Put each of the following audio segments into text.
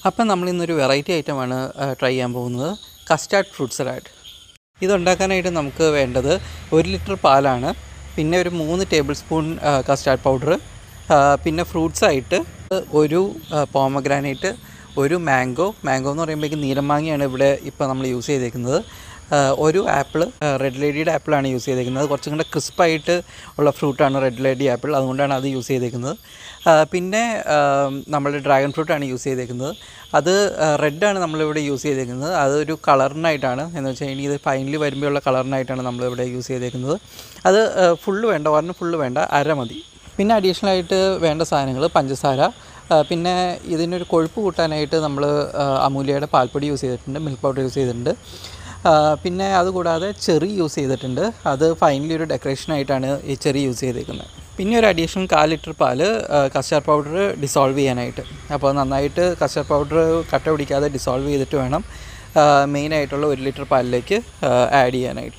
അപ്പം നമ്മൾ ഇന്നൊരു വെറൈറ്റി ഐറ്റമാണ് ട്രൈ ചെയ്യാൻ പോകുന്നത് കസ്റ്റാർഡ് ഫ്രൂട്ട് സലാഡ് ഇതുണ്ടാക്കാനായിട്ട് നമുക്ക് വേണ്ടത് ഒരു ലിറ്റർ പാലാണ് പിന്നെ ഒരു മൂന്ന് ടേബിൾ സ്പൂൺ കസ്റ്റാർഡ് പൗഡർ പിന്നെ ഫ്രൂട്ട്സ് ആയിട്ട് ഒരു പോമഗ്രാനൈറ്റ് ഒരു മാംഗോ മാംഗോ എന്ന് പറയുമ്പോഴേക്കും നീലമാങ്ങയാണ് ഇവിടെ ഇപ്പോൾ നമ്മൾ യൂസ് ചെയ്തേക്കുന്നത് ആ, ഒരു ആപ്പിൾ റെഡ് ലേഡിയുടെ ആപ്പിളാണ് യൂസ് ചെയ്തേക്കുന്നത് കുറച്ചും കൂടെ ക്രിസ്പായിട്ട് ഉള്ള ഫ്രൂട്ടാണ് റെഡ് ലേഡി ആപ്പിൾ അതുകൊണ്ടാണ് അത് യൂസ് ചെയ്തേക്കുന്നത് ആ, പിന്നെ നമ്മൾ ഡ്രാഗൺ ഫ്രൂട്ടാണ് യൂസ് ചെയ്തേക്കുന്നത് അത് റെഡാണ് നമ്മളിവിടെ യൂസ് ചെയ്തേക്കുന്നത് അതൊരു കളറിനായിട്ടാണ് എന്ന് വെച്ചാൽ ഇനി ഇത് ഫൈനലി വരുമ്പോഴുള്ള കളറിനായിട്ടാണ് നമ്മളിവിടെ യൂസ് ചെയ്തേക്കുന്നത് അത് ഫുള്ള് വേണ്ട ഒരെണ്ണം ഫുള്ള് വേണ്ട അര മതി പിന്നെ അഡീഷണൽ ആയിട്ട് വേണ്ട സാധനങ്ങൾ പഞ്ചസാര ആ, പിന്നെ ഇതിനൊരു കൊഴുപ്പ് കൂട്ടാനായിട്ട് നമ്മൾ അമൂല്യയുടെ പാൽപ്പൊടി യൂസ് ചെയ്തിട്ടുണ്ട് മിൽക്ക് പൗഡർ യൂസ് ചെയ്തിട്ടുണ്ട് ആ, പിന്നെ അതുകൂടാതെ ചെറി യൂസ് ചെയ്തിട്ടുണ്ട് അത് ഫൈനലി ഒരു ഡെക്കറേഷനായിട്ടാണ് ഈ ചെറി യൂസ് ചെയ്തേക്കുന്നത് പിന്നെ ഒരു അഡീഷണൽ കാൽ ലിറ്റർ പാല് കസ്റ്റാർഡ് പൗഡർ ഡിസോൾവ് ചെയ്യാനായിട്ട് അപ്പോൾ നന്നായിട്ട് കസ്റ്റാർഡ് പൗഡർ കട്ട പിടിക്കാതെ ഡിസോൾവ് ചെയ്തിട്ട് വേണം മെയിനായിട്ടുള്ള ഒരു ലിറ്റർ പാലിലേക്ക് ആഡ് ചെയ്യാനായിട്ട്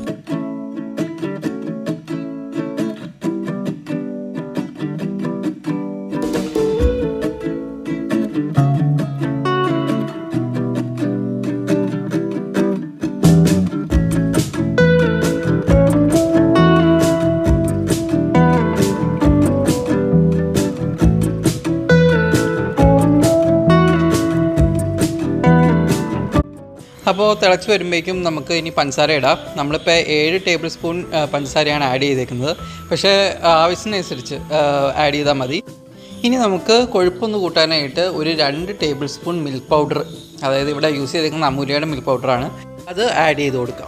അപ്പോൾ തിളച്ച് വരുമ്പോഴേക്കും നമുക്ക് ഇനി പഞ്ചസാര ഇടാം നമ്മളിപ്പോൾ ഏഴ് ടേബിൾ സ്പൂൺ ആ, പഞ്ചസാരയാണ് ആഡ് ചെയ്തേക്കുന്നത് പക്ഷേ ആ, ആവശ്യത്തിനനുസരിച്ച് ആഡ് ചെയ്താൽ മതി ഇനി നമുക്ക് കൊഴുപ്പൊന്ന് കൂട്ടാനായിട്ട് ഒരു രണ്ട് ടേബിൾ സ്പൂൺ മിൽക്ക് പൗഡർ അതായത് ഇവിടെ യൂസ് ചെയ്തേക്കുന്ന അമൂല്യയുടെ മിൽക്ക് പൗഡറാണ് അത് ആഡ് ചെയ്ത് കൊടുക്കാം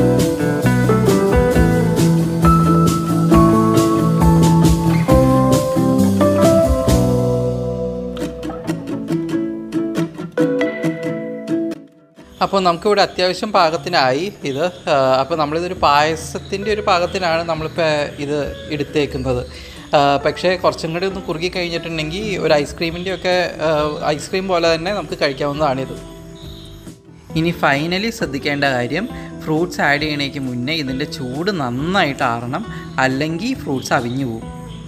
അപ്പോൾ നമുക്കിവിടെ അത്യാവശ്യം പാകത്തിനായി ഇത് ആ, അപ്പോൾ നമ്മളിതൊരു പായസത്തിൻ്റെ ഒരു പാകത്തിനാണ് നമ്മളിപ്പോൾ ഇത് എടുത്തേക്കുന്നത് ആ, പക്ഷേ കുറച്ചും കൂടി ഒന്ന് കുറുകി കഴിഞ്ഞിട്ടുണ്ടെങ്കിൽ ഒരു ഐസ്ക്രീമിൻ്റെ ഒക്കെ ഐസ്ക്രീം പോലെ തന്നെ നമുക്ക് കഴിക്കാവുന്നതാണിത് ഇനി ഫൈനലി ശ്രദ്ധിക്കേണ്ട കാര്യം ഫ്രൂട്ട്സ് ആഡ് ചെയ്യണേക്ക് മുന്നേ ഇതിൻ്റെ ചൂട് നന്നായിട്ട് ആറണം അല്ലെങ്കിൽ ഫ്രൂട്ട്സ് അവിഞ്ഞു പോകും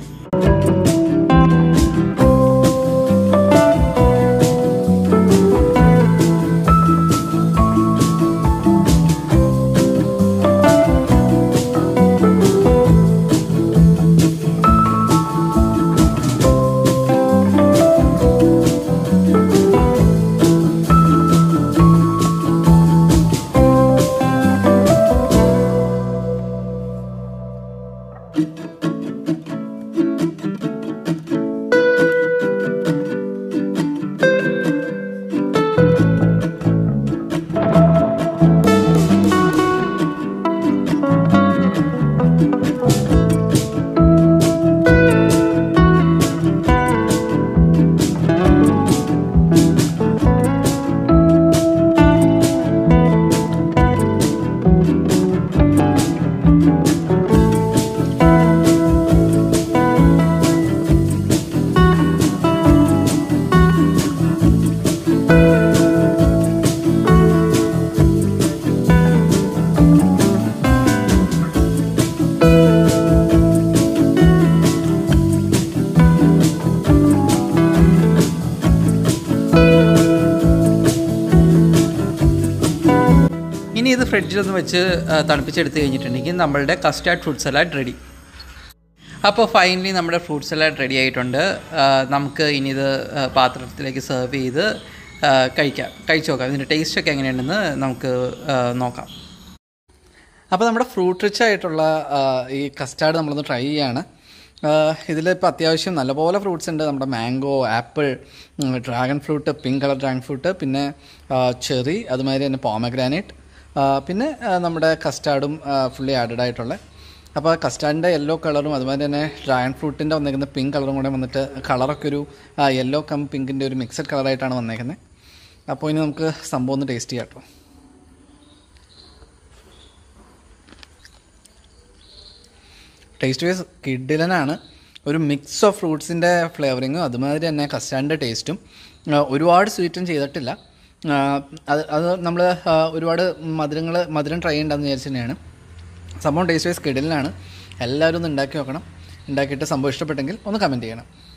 ഇനി ഇത് ഫ്രിഡ്ജിലൊന്ന് വെച്ച് ആ, തണുപ്പിച്ചെടുത്ത് കഴിഞ്ഞിട്ടുണ്ടെങ്കിൽ നമ്മളുടെ കസ്റ്റാർഡ് ഫ്രൂട്ട് സലാഡ് റെഡി അപ്പോൾ ഫൈനലി നമ്മുടെ ഫ്രൂട്ട് സലാഡ് റെഡി ആയിട്ടുണ്ട് ആ, നമുക്ക് ഇനി ഇത് ആ, പാത്രത്തിലേക്ക് സെർവ് ചെയ്ത് ആ, കഴിക്കാം കഴിച്ചു നോക്കാം ഇതിൻ്റെ ടേസ്റ്റൊക്കെ എങ്ങനെയുണ്ടെന്ന് നമുക്ക് ആ, നോക്കാം അപ്പോൾ നമ്മുടെ ഫ്രൂട്ട് റിച്ച് ആയിട്ടുള്ള ആ, ഈ കസ്റ്റാർഡ് നമ്മളൊന്ന് ട്രൈ ചെയ്യാണ് ഇതിലിപ്പോൾ അത്യാവശ്യം നല്ലപോലെ ഫ്രൂട്ട്സ് ഉണ്ട് നമ്മുടെ mango apple dragon fruit pink colour dragon fruit പിന്നെ ചെറി അതുമാതിരി തന്നെ പോമഗ്രാനൈറ്റ് പിന്നെ ആ, നമ്മുടെ കസ്റ്റാർഡും ഫുള്ളി ആഡഡ് ആയിട്ടുള്ള അപ്പോൾ കസ്റ്റാർഡിൻ്റെ യെല്ലോ കളറും അതുമാതിരി തന്നെ ഡ്രാഗൺ ഫ്രൂട്ടിൻ്റെ വന്നേക്കുന്ന പിങ്ക് കളറും കൂടെ വന്നിട്ട് കളറൊക്കെ ഒരു യെല്ലോ കം പിങ്കിൻ്റെ ഒരു മിക്സഡ് കളറായിട്ടാണ് വന്നേക്കുന്നത് അപ്പോൾ ഇനി നമുക്ക് സംഭവം ഒന്ന് ടേസ്റ്റ് ചെയ്യാം കേട്ടോ ടേസ്റ്റ് വൈസ് കിഡിലനാണ് ഒരു മിക്സ് ഓഫ് ഫ്രൂട്ട്സിൻ്റെ ഫ്ലേവറിങ്ങും അതുമാതിരി തന്നെ കസ്റ്റാർഡിൻ്റെ ടേസ്റ്റും ഒരുപാട് സ്വീറ്റും ചെയ്തിട്ടില്ല ആ, അത് അത് നമ്മൾ ഒരുപാട് മധുരങ്ങൾ മധുരം ട്രൈ ചെയ്യണ്ടെന്ന് വിചാരിച്ചു തന്നെയാണ് സംഭവം ടേസ്റ്റ് വൈസ് കിഡിലിനാണ് എല്ലാവരും ഒന്ന് ഉണ്ടാക്കി നോക്കണം ഉണ്ടാക്കിയിട്ട് സംഭവം ഇഷ്ടപ്പെട്ടെങ്കിൽ ഒന്ന് കമൻറ്റ് ചെയ്യണം